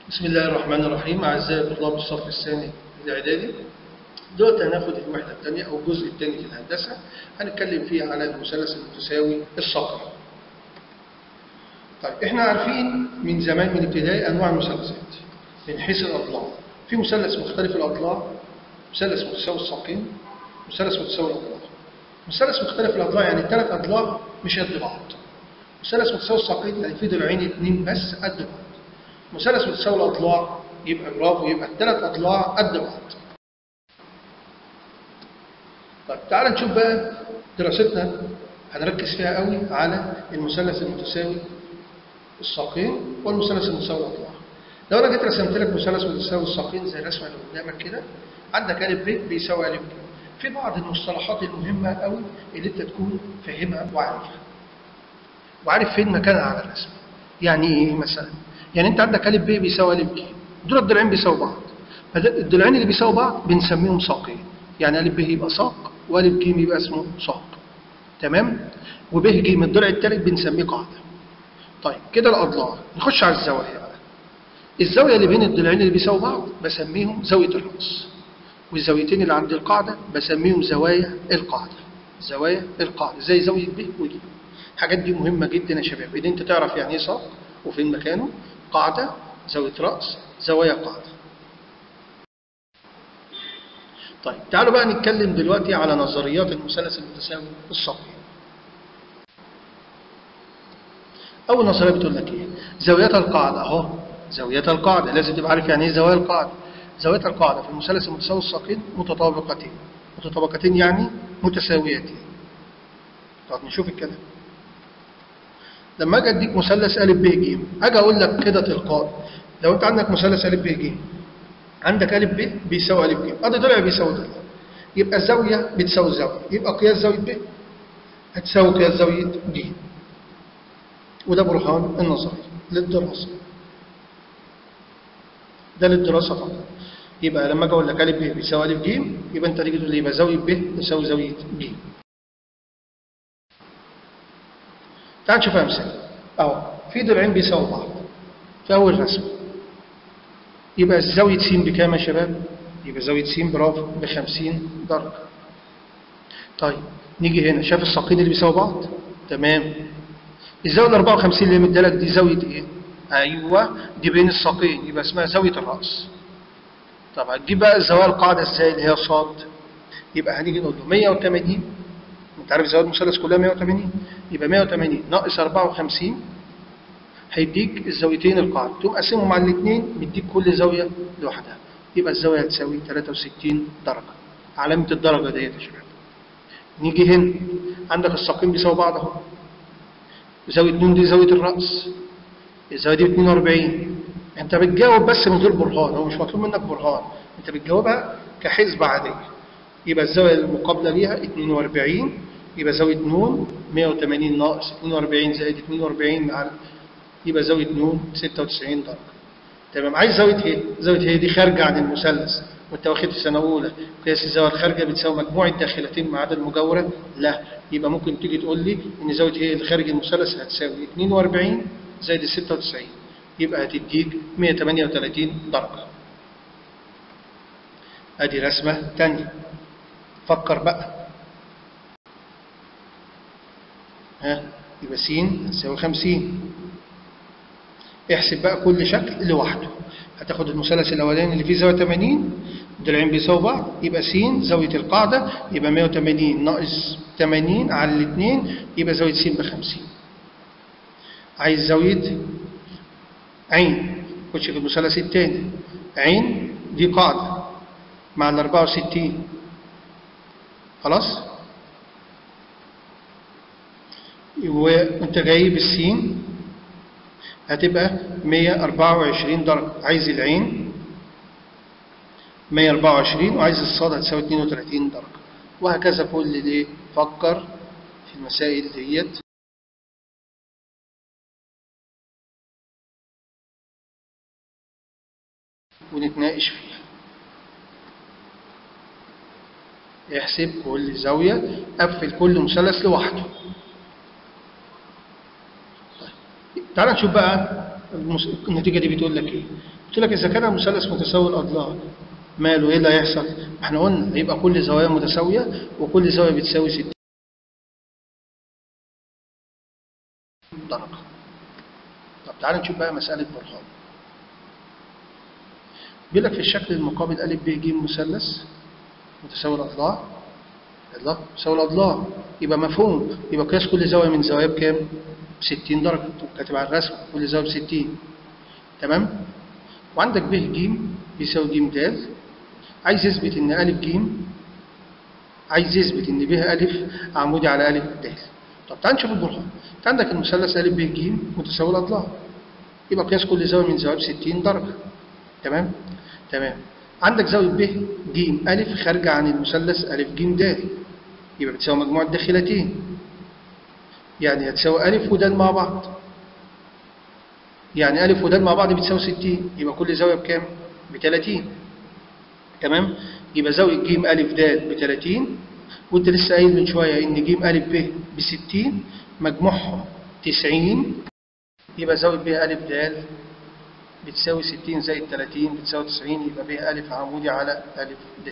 بسم الله الرحمن الرحيم أعزائي طلاب الصف الثاني الإعدادي دلوقتي هناخد الوحدة الثانية أو الجزء الثاني في الهندسة هنتكلم فيه على المثلث المتساوي الصقري. طيب إحنا عارفين من زمان من ابتدائي أنواع المثلثات من حيث الأضلاع. في مثلث مختلف الأضلاع، مثلث متساوي الساقين، مثلث متساوي الأضلاع. مثلث مختلف الأضلاع يعني الثلاث أضلاع مش قد بعض. مثلث متساوي الساقين يعني في ضلعين اثنين بس قد بعض. مثلث متساوي الاضلاع يبقى برافو يبقى الثلاث اضلاع قد بعض. طيب تعال نشوف بقى دراستنا هنركز فيها قوي على المثلث المتساوي الساقين والمثلث المتساوي الاضلاع. لو انا جيت رسمت لك مثلث متساوي الساقين زي الرسمه اللي قدامك كده عندك ا ب بيساوي ا ب في بعض المصطلحات المهمه قوي اللي انت تكون فاهمها وعارفها. وعارف فين مكانها على الرسم. يعني ايه مثلا؟ يعني انت عندك ا ب بيساوي ا ج دول الضلعين بيساووا بعض الضلعين اللي بيساووا بعض بنسميهم ساقين يعني ا ب يبقى ساق وا ج يبقى اسمه ساق تمام وب ج الضلع الثالث بنسميه قاعده طيب كده الاضلاع نخش على الزوايا بقى الزاويه اللي بين الضلعين اللي بيساووا بعض بسميهم زاويه الراس والزاويتين اللي عند القاعده بسميهم زوايا القاعده زوايا القاعده زي زاويه ب وج الحاجات دي مهمه جدا يا شباب ان انت تعرف يعني ايه ساق وفين مكانه قاعدة زاوية رأس زوايا قاعدة طيب تعالوا بقى نتكلم دلوقتي على نظريات المثلث المتساوي الساقين أول نظرية بتقول لك إيه؟ زاويات القاعدة أهو زاويات القاعدة لازم تبقى عارف يعني إيه زوايا القاعدة زاويات القاعدة في المثلث المتساوي الساقين متطابقتين متطابقتين يعني متساويتين طب نشوف الكلام لما اجي اديك مثلث ا ب ج اجي اقول لك كده تلقائي لو انت عندك مثلث ا ب ج عندك ا ب بيساوي ا ج ادي ضلع بيساوي ضلع يبقى الزاويه بتساوي الزاويه يبقى قياس زاويه ب هتساوي قياس زاويه ج وده برهان النظري للدراسه ده للدراسه فقط يبقى لما اجي اقول لك ا ب بيساوي ا ج يبقى انت تيجي تقول لي يبقى زاويه ب تساوي زاويه ج تعال نشوف امثله اهو في ضلعين بيساووا بعض في اول رسمه يبقى زاويه س بكام يا شباب يبقى زاويه س برافو ب 50 درجه طيب نيجي هنا شايف الساقين اللي بيساووا بعض تمام الزاويه ال 54 اللي مديها لك دي زاويه ايه ايوه دي بين الساقين يبقى اسمها زاويه الراس طب هتجيب بقى زوايا القاعده ازاي اللي هي صاد يبقى هنيجي نقول له 180 انت عارف زوايا المثلث كلها 180 يبقى 180 ناقص 54 هيديك الزاويتين القاعدة تقوم قسمهم على الاثنين بيديك كل زاوية لوحدها يبقى الزاوية هتساوي 63 درجة علامة الدرجة ديت يا شباب نيجي هنا عندك الساقين بيساووا بعض اهو زاوية ن دي زاوية الرأس الزاوية دي 42 انت بتجاوب بس من غير برهان هو مش مطلوب منك برهان انت بتجاوبها كحسبة عادية يبقى الزاوية المقابلة ليها 42 يبقى زاوية ن 180 ناقص 42 زائد 42 على يبقى زاوية ن 96 درجة تمام عايز زاوية ايه؟ زاوية ايه دي خارجة عن المثلث وانت واخد في سنة أولى قياس الزاوية الخارجة بتساوي مجموع الداخلتين ما عدا المجاورة لا يبقى ممكن تيجي تقول لي إن زاوية ايه اللي خارج المثلث هتساوي 42 زائد ال 96 يبقى هتديك 138 درجة ادي رسمة تانية فكر بقى ها يبقى س تساوي 50 احسب بقى كل شكل لوحده هتاخد المثلث الاولاني اللي فيه زاويه 80 ضلعين بيساووا بعض يبقى س زاويه القاعده يبقى 180 ناقص 80 على الاثنين يبقى زاويه س ب 50 عايز زاويه عين خش في المثلث الثاني عين دي قاعده مع ال 64 خلاص وانت جايب السين هتبقى 124 درجة عايز العين 124 وعايز الصاد هتساوي 32 درجة وهكذا كل اللي فكر في المسائل ديت ونتناقش فيها احسب كل زاوية قفل كل مثلث لوحده طيب. تعال نشوف بقى المس... النتيجة دي بتقول لك ايه قلت لك اذا كان المثلث متساوي الاضلاع ماله ايه اللي هيحصل؟ ما احنا قلنا يبقى كل زوايا متساويه وكل زاويه بتساوي 60 درجه. طب تعالى نشوف بقى مساله برهان. بيقول لك في الشكل المقابل ا ب ج مثلث متساوي الاضلاع الاضلاع متساوي الاضلاع يبقى مفهوم يبقى قياس كل زاويه من زوايا بكام؟ ب 60 درجه كاتب على الرسم كل زاويه ب 60 تمام؟ وعندك ب ج بيساوي ج د عايز يثبت ان ا ج عايز يثبت ان ب ا عمودي على ا د طب تعال نشوف البرهان انت عندك المثلث ا ب ج متساوي الاضلاع يبقى قياس كل زاويه من زوايا ب 60 درجه تمام تمام عندك زاويه ب ج ا خارجه عن المثلث ا ج د يبقى بتساوي مجموع الداخلتين يعني هتساوي ا ود مع بعض يعني ا ود مع بعض بتساوي 60 يبقى كل زاويه بكام ب 30 تمام يبقى زاويه ج ا د ب 30 وانت لسه قايل من شويه ان ج ا ب ب 60 مجموعهم 90 يبقى زاويه ب ا د بتساوي 60 زائد 30 بتساوي 90 يبقى ب ا عمودي على ا د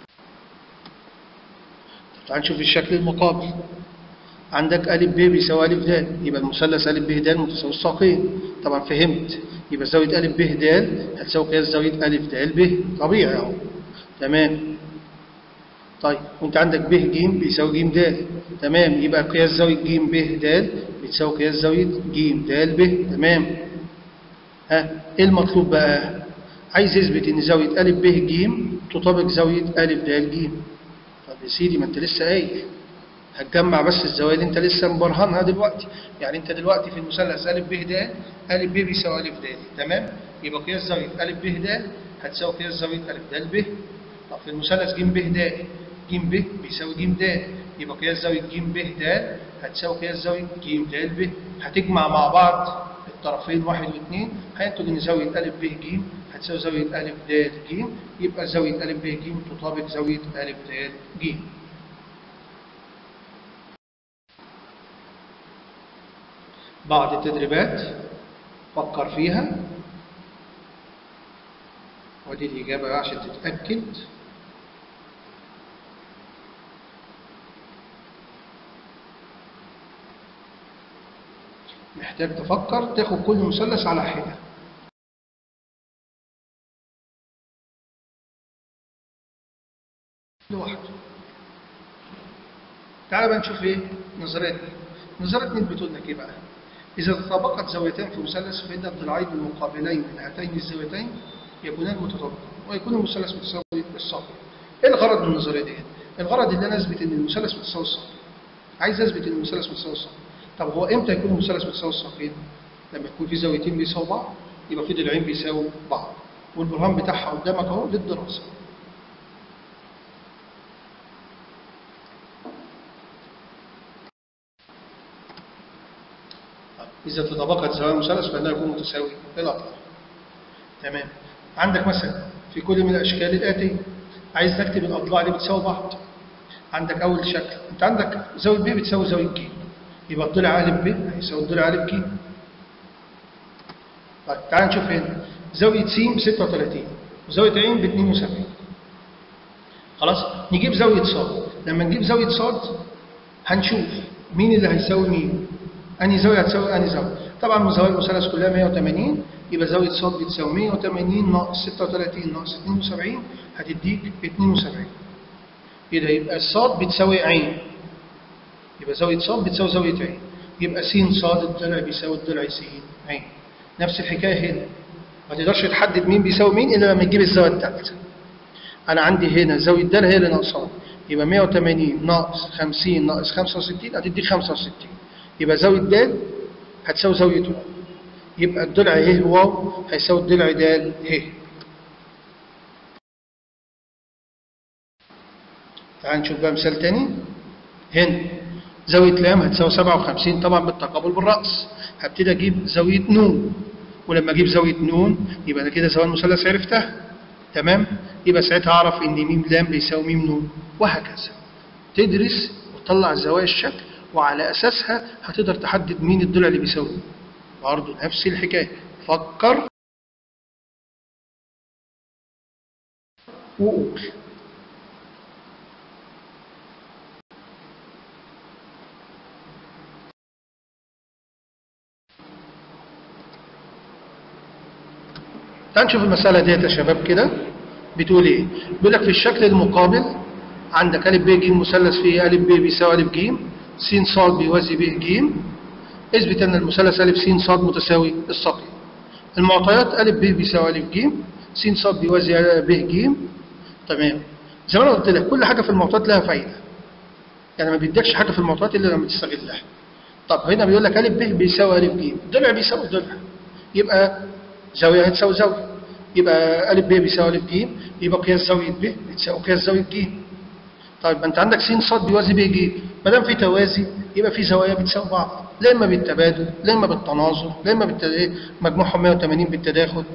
تعال نشوف الشكل المقابل عندك ا ب بيساوي ا د يبقى المثلث ا ب د متساوي الساقين طبعا فهمت يبقى زاويه ا ب د هتساوي قياس زاويه ا د ب طبيعي اهو تمام طيب وانت عندك ب ج بيساوي ج د تمام يبقى قياس زاويه ج ب د بتساوي قياس زاويه ج د ب تمام ها ايه المطلوب بقى عايز يثبت ان زاويه ا ب ج تطابق زاويه ا د ج طب يا سيدي ما انت لسه قايل هتجمع بس الزوايا اللي انت لسه مبرهنها دلوقتي يعني انت دلوقتي في المثلث ا ب د ا ب بيساوي ا د تمام يبقى قياس زاويه ا ب د هتساوي قياس زاويه ا د ب طب في المثلث ج ب د ج ب بيساوي ج د يبقى قياس زاويه ج ب د هتساوي قياس زاويه ج د ب هتجمع مع بعض الطرفين واحد واثنين هينتج ان زاويه ا ب ج هتساوي زاويه ا د ج يبقى زاويه ا ب ج تطابق زاويه ا د ج بعض التدريبات فكر فيها ودي الإجابة عشان تتأكد محتاج تفكر تاخد كل مثلث على حدة لوحده تعال بقى نشوف ايه نظرية نظرية مين بتقول لك ايه بقى إذا تطابقت زاويتان في مثلث فإن الضلعين المقابلين من هاتين الزاويتين يكونان متطابقين ويكون المثلث متساوي الساقين. إيه الغرض من النظرية دي؟ الغرض إن أنا أثبت إن المثلث متساوي الساقين. عايز أثبت إن المثلث متساوي الساقين. طب هو إمتى يكون المثلث متساوي الساقين؟ لما يكون في زاويتين بيساووا بعض يبقى في ضلعين بيساووا بعض. والبرهان بتاعها قدامك أهو للدراسة. إذا تطابقت زوايا المثلث فإنه يكون متساوي للأطراف. تمام. عندك مثلا في كل من الأشكال الآتية عايز تكتب الأضلاع اللي بتساوي بعض. عندك أول شكل، أنت عندك زاوية ب بتساوي زاوية ج. يبقى الضلع أ ب هيساوي الضلع أ ج. طيب تعال نشوف هنا زاوية س ب 36 وزاوية ع ب 72. خلاص؟ نجيب زاوية ص. لما نجيب زاوية ص هنشوف مين اللي هيساوي مين. أنهي زاوية هتساوي أنهي زاوية طبعا من زوايا المثلث كلها 180 يبقى زاوية ص بتساوي 180 ناقص 36 ناقص 72 هتديك 72 كده يبقى الص بتساوي ع يبقى زاوية ص بتساوي زاوية ع يبقى س ص الضلع بيساوي الضلع س ع نفس الحكاية هنا ما تقدرش تحدد مين بيساوي مين إلا لما تجيب الزاوية الثالثة أنا عندي هنا زاوية د هي اللي ناقصاني يبقى 180 ناقص 50 ناقص 65 هتديك 65 يبقى زاوية د هتساوي زاوية واو يبقى الضلع ه واو هيساوي الضلع د ه تعال نشوف بقى مثال تاني هنا زاوية لام هتساوي 57 طبعا بالتقابل بالرأس هبتدي اجيب زاوية نون ولما اجيب زاوية نون يبقى انا كده زاوية المثلث عرفتها تمام يبقى ساعتها اعرف ان ميم لام بيساوي ميم نون وهكذا تدرس وتطلع زوايا الشكل وعلى أساسها هتقدر تحدد مين الضلع اللي بيساوي برضه نفس الحكاية فكر وقول تعال نشوف المسألة ديت يا شباب كده بتقول ايه بيقول لك في الشكل المقابل عندك أ ب ج مثلث فيه أ ب بيساوي أ ج س ص بيوازي ب ج اثبت أن المثلث أ س ص متساوي الساقين المعطيات أ ب بيساوي أ ج س ص بيوازي ب ج تمام زي ما انا قلت لك كل حاجة في المعطيات لها فايدة يعني ما بيديكش حاجة في المعطيات إلا لما تستغلها طب هنا بيقول لك أ ب بيساوي أ ج ضلع بيساوي ضلع يبقى زاوية هتساوي زاوية يبقى أ ب بيساوي أ ج يبقى قياس زاوية ب بتساوي قياس زاوية ج طيب ما انت عندك س ص بيوازي ب ج ما دام في توازي يبقى في زوايا بتساوي بعض لا اما بالتبادل لا اما بالتناظر لا اما بالت... إيه؟ مجموعهم 180 بالتداخل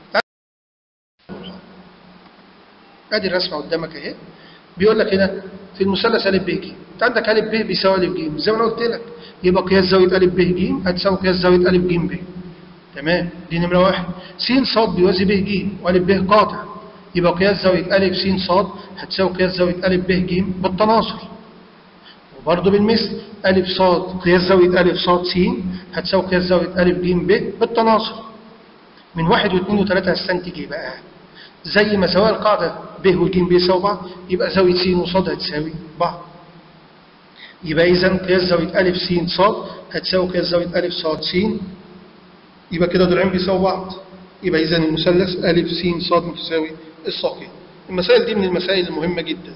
ادي الرسمه قدامك اهي بيقول لك هنا في المثلث ا ب ج انت عندك ا ب بيساوي ا ج زي ما انا قلت لك يبقى قياس زاويه ا ب ج هتساوي قياس زاويه ا ج ب تمام دي نمره واحد س ص بيوازي ب ج وأ ب قاطع يبقى قياس زاوية أ س ص هتساوي قياس زاوية أ ب ج بالتناصر وبرضه بالمثل أ ص قياس زاوية أ ص س هتساوي قياس زاوية أ ج ب بالتناصر من واحد واثنين وثلاثة هستنتج ايه بقى زي ما زوايا القاعدة ب والج بيساوي بعض يبقى زاوية س وص هتساوي بعض يبقى إذا قياس زاوية أ س ص هتساوي قياس زاوية أ ص س يبقى كده ضلعين بيساوي بعض يبقى إذا المثلث أ س ص متساوي الساقين المسائل دي من المسائل المهمة جدا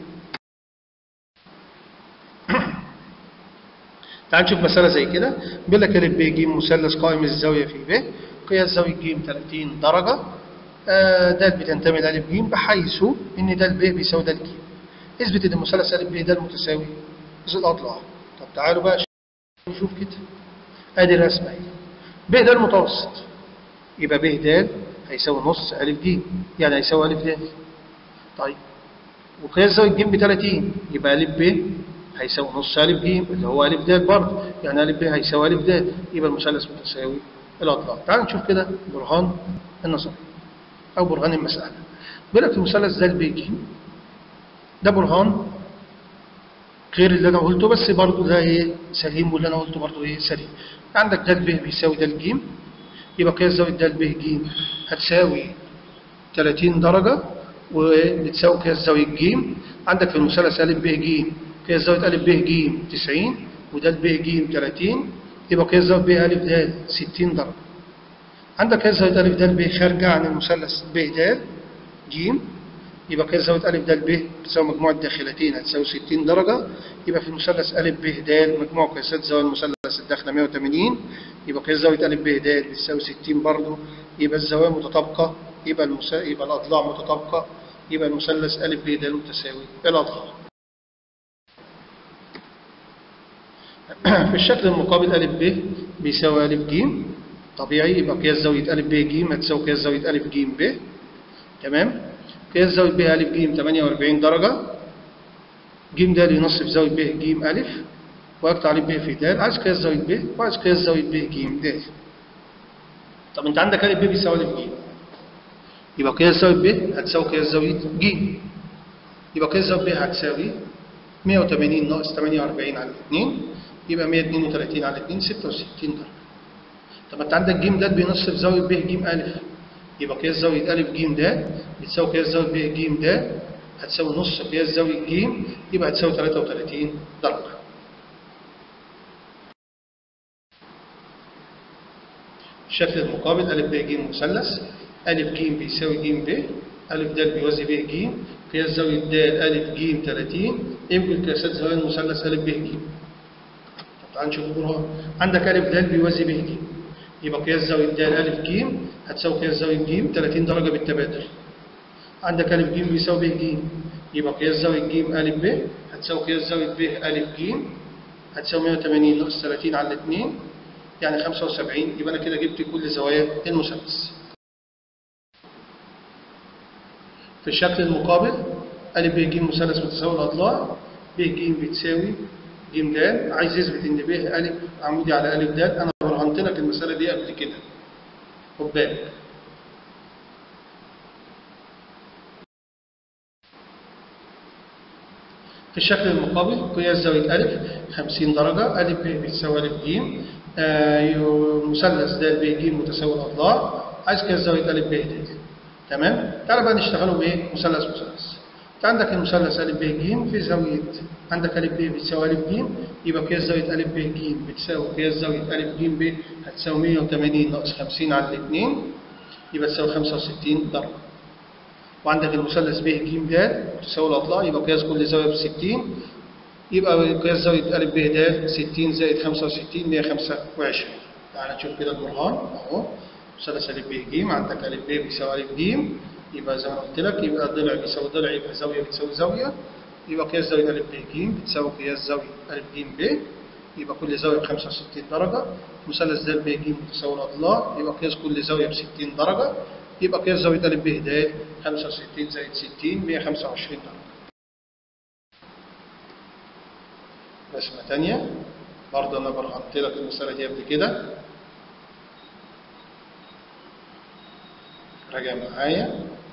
تعال نشوف مسألة زي كده بيقول لك ا ب ج مثلث قائم الزاوية في ب قياس زاوية ج 30 درجة آه د بتنتمي ل ا ج بحيث ان د ب بيساوي د ج اثبت ان المثلث ا ب د متساوي ذو الاضلاع طب تعالوا بقى نشوف كده ادي الرسمة اهي ب ده المتوسط يبقى ب د هيساوي نص أ ج يعني هيساوي أ د طيب وقياس زاوية ج ب 30 يبقى أ ب هيساوي نص أ ج اللي هو أ د برضه يعني أ ب هيساوي أ د يبقى المثلث متساوي الأضلاع تعال نشوف كده برهان النظر أو برهان المسألة بيقول لك المثلث ده ب ج ده برهان غير اللي أنا قلته بس برضه ده إيه سليم واللي أنا قلته برضه إيه سليم عندك د ب بيساوي د ج يبقى قياس زاوية د ب ج هتساوي 30 درجة وبتساوي قياس زاوية ج عندك في المثلث أ ب ج قياس زاوية أ ب ج 90 وده ب ج 30 يبقى قياس زاوية ب أ د 60 درجة عندك قياس زاوية أ د ب خارجة عن المثلث ب د ج يبقى قياس زاوية أ د ب بتساوي مجموع الداخلتين هتساوي 60 درجة يبقى في المثلث أ ب د مجموع قياسات زاوية المثلث الداخلة 180 يبقى قياس زاوية أ ب د بتساوي 60 برضه يبقى الزوايا متطابقة يبقى المسا... يبقى الأضلاع متطابقة يبقى المثلث أ ب د متساوي الأضلاع في الشكل المقابل أ ب بيساوي أ ج طبيعي يبقى قياس زاوية أ ب ج هتساوي قياس زاوية أ ج ب تمام قياس زاوية ب أ ج 48 درجة ج د ينصف زاوية ب ج أ وأقطع عليه ب في د عايز قياس زاوية ب وعايز قياس زاوية ب ج د طب أنت عندك أ ب بيساوي أ ج يبقى قياس زاوية ب هتساوي قياس زاوية ج يبقى قياس زاوية ب هتساوي 180 ناقص 48 على 2 يبقى 132 على 2 66 درجة طب انت عندك ج د بينصف زاوية ب ج أ يبقى قياس زاوية أ ج د بتساوي قياس زاوية ب ج د هتساوي نص قياس زاوية ج يبقى هتساوي 33 درجة الشكل المقابل أ ب ج مثلث أ ج بيساوي ج ب أ د بيوازي ب ج قياس زاوية د أ ج 30 يمكن قياسات زوايا المثلث أ ب ج طب تعال نشوف البرهان عندك أ د بيوازي ب ج يبقى قياس زاوية د أ ج هتساوي قياس زاوية ج 30 درجة بالتبادل عندك أ ج بيساوي ب ج يبقى قياس زاوية ج أ ب هتساوي قياس زاوية ب أ ج هتساوي 180 ناقص 30 على 2 يعني 75 يبقى أنا كده جبت كل زوايا المثلث في الشكل المقابل أ ب ج مثلث متساوي الأضلاع ب ج بتساوي ج د عايز يثبت إن ب أ عمودي على أ د أنا برهنت لك المسألة دي قبل كده خد بالك في الشكل المقابل قياس زاوية أ 50 درجة أ ب بتساوي أ ج آه، يو- مثلث د ب ج متساوي الأضلاع عايز قياس زاوية أ ب د تمام تعال بقى نشتغلوا بإيه مثلث مثلث أنت عندك المثلث أ ب ج في زاوية عندك أ ب بتساوي أ ج يبقى قياس زاوية أ ب ج بتساوي قياس زاوية أ ج ب هتساوي 180 ناقص 50 على الاثنين يبقى تساوي 65 درجة وعندك المثلث ب ج د تساوي الاضلاع يبقى قياس كل زاويه ب 60 يبقى قياس زاويه ا ب د 60 زائد 65 125 تعال نشوف كده البرهان اهو مثلث ا ب ج عندك ا ب بيساوي ا ج يبقى زي ما قلت لك يبقى ضلع بيساوي ضلع يبقى زاويه بتساوي زاويه يبقى قياس زاويه ا ب ج بتساوي قياس زاويه ا ج ب يبقى كل زاويه ب 65 درجه مثلث د ب ج متساوي الاضلاع يبقى قياس كل زاويه ب 60 درجه يبقى قياس زاوية أ ب د 65 زائد 60 125 درجة. رسمة تانية برضه أنا برهنت لك المسألة دي قبل كده. راجع معايا.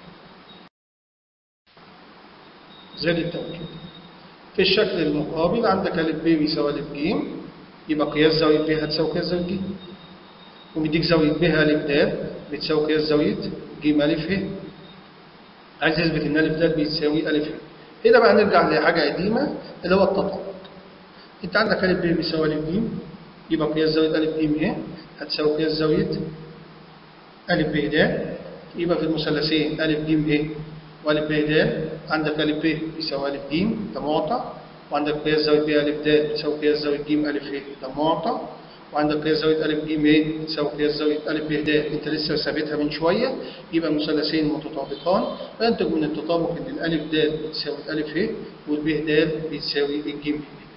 زائد التوكيد. في الشكل المقابل عندك أ ب بيساوي أ ج يبقى قياس زاوية ب هتساوي قياس زاوية ج. ومديك زاوية ب أ د بتساوي قياس زاوية ج أ ه عايز يثبت إن أ د بتساوي أ ه هنا بقى نرجع لحاجة قديمة اللي هو التطابق أنت عندك أ ب بيساوي أ ج يبقى قياس زاوية أ ج ه هتساوي قياس زاوية أ ب د يبقى في المثلثين أ ج ه وأ ب د عندك أ ب بيساوي أ ج ده معطى وعندك قياس زاوية ب أ د بتساوي قياس زاوية ج أ ه ده معطى وعندك قياس زاوية أ ج م تساوي قياس زاوية أ ب د أنت لسه ثابتها من شوية يبقى المثلثين متطابقان وينتج من التطابق إن الألف د بتساوي الألف ه والب د بتساوي الج م